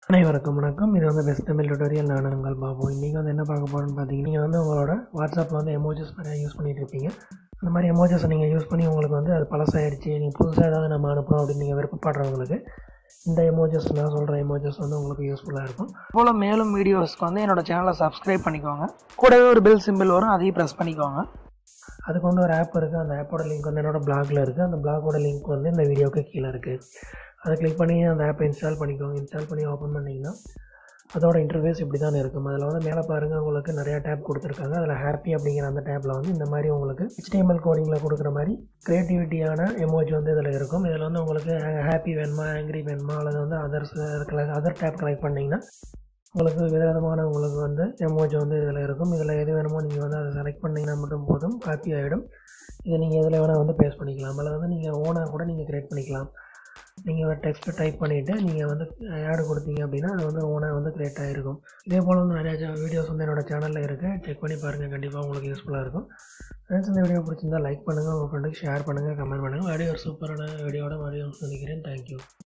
அனைவருக்கும் வணக்கம் இது வந்து பெஸ்ட் தமிழ் டுட்டோரியல் நான் உங்கள் பாபு இன்றைக்கி வந்து என்ன பார்க்க போகிறோன்னு பார்த்தீங்கன்னா நீங்கள் வந்து உங்களோட வாட்ஸ்அப்பில் வந்து எமோஜஸ் நிறையா யூஸ் பண்ணிட்டு இருப்பீங்க அந்த மாதிரி எமோஜஸை நீங்கள் யூஸ் பண்ணி உங்களுக்கு வந்து அது பழசாயிடுச்சு நீங்கள் புதுசாக ஏதாவது நம்ம அனுப்புகிறோம் அப்படின்னு நீங்கள் விருப்பப்படுறவங்களுக்கு இந்த எமோஜஸ் நான் சொல்கிற எமோஜஸ் வந்து உங்களுக்கு யூஸ்ஃபுல்லாக இருக்கும் போல் மேலும் வீடியோஸ்க்கு வந்து என்னோட சேனலை சப்ஸ்கிரைப் பண்ணிக்கோங்க கூடவே ஒரு பெல் சிம்பிள் வரும் அதையும் ப்ரெஸ் பண்ணிக்கோங்க அதுக்கு வந்து ஒரு ஆப் இருக்குது அந்த ஆப்போட லிங்க் வந்து என்னோட பிளாகில் இருக்குது அந்த பிளாகோட லிங்க் வந்து இந்த வீடியோக்கு கீழே இருக்குது அதை கிளிக் பண்ணி அந்த ஆப்பை இன்ஸ்டால் பண்ணிக்கோங்க இன்ஸ்டால் பண்ணி ஓப்பன் பண்ணிங்கன்னா அதோட இன்டர்ஃபேஸ் இப்படி தான் இருக்கும் அதில் வந்து மேலே பாருங்கள் உங்களுக்கு நிறையா டேப் கொடுத்துருக்காங்க அதில் ஹாப்பி அப்படிங்கிற அந்த டேப்பில் வந்து இந்த மாதிரி உங்களுக்கு HTML கோடிங்கில் கொடுக்குற மாதிரி க்ரியேட்டிவிட்டியான எமோஜி வந்து இதில் இருக்கும் இதில் வந்து உங்களுக்கு ஹாப்பி வேணுமா ஆங்க்ரி வேணுமா அல்லது வந்து அதர்ஸ் அதர் டேப் கலெக்ட் பண்ணிங்கன்னா உங்களுக்கு விதவிதமான உங்களுக்கு வந்து எமோஜி வந்து இதில் இருக்கும் இதில் எது வேணுமோ நீங்கள் வந்து அதை செலக்ட் பண்ணிங்கன்னா மட்டும் போதும் காப்பி ஆகிடும் இதை நீங்கள் எதில் வேணால் வந்து பேஸ்ட் பண்ணிக்கலாம் அல்லது வந்து நீங்கள் ஓனாக கூட நீங்கள் க்ரியேட் பண்ணிக்கலாம் நீங்கள் ஒரு டெக்ஸ்ட்டை டைப் பண்ணிவிட்டு நீங்கள் வந்து ஆடு கொடுத்தீங்க அப்படின்னா அது வந்து ஓனாக வந்து க்ரியேட் ஆகிருக்கும் இதே போல் வந்து நிறையா வீடியோஸ் வந்து என்னோடய சேனலில் இருக்குது செக் பண்ணி பாருங்கள் கண்டிப்பாக உங்களுக்கு யூஸ்ஃபுல்லாக இருக்கும் ஃப்ரெண்ட்ஸ் இந்த வீடியோ பிடிச்சிருந்தா லைக் பண்ணுங்கள் உங்கள் ஃப்ரெண்டுக்கு ஷேர் பண்ணுங்கள் கமெண்ட் பண்ணுங்கள் மறுபடியும் ஒரு சூப்பரான வீடியோட மறுபடியும் சந்திக்கிறேன் தேங்க்யூ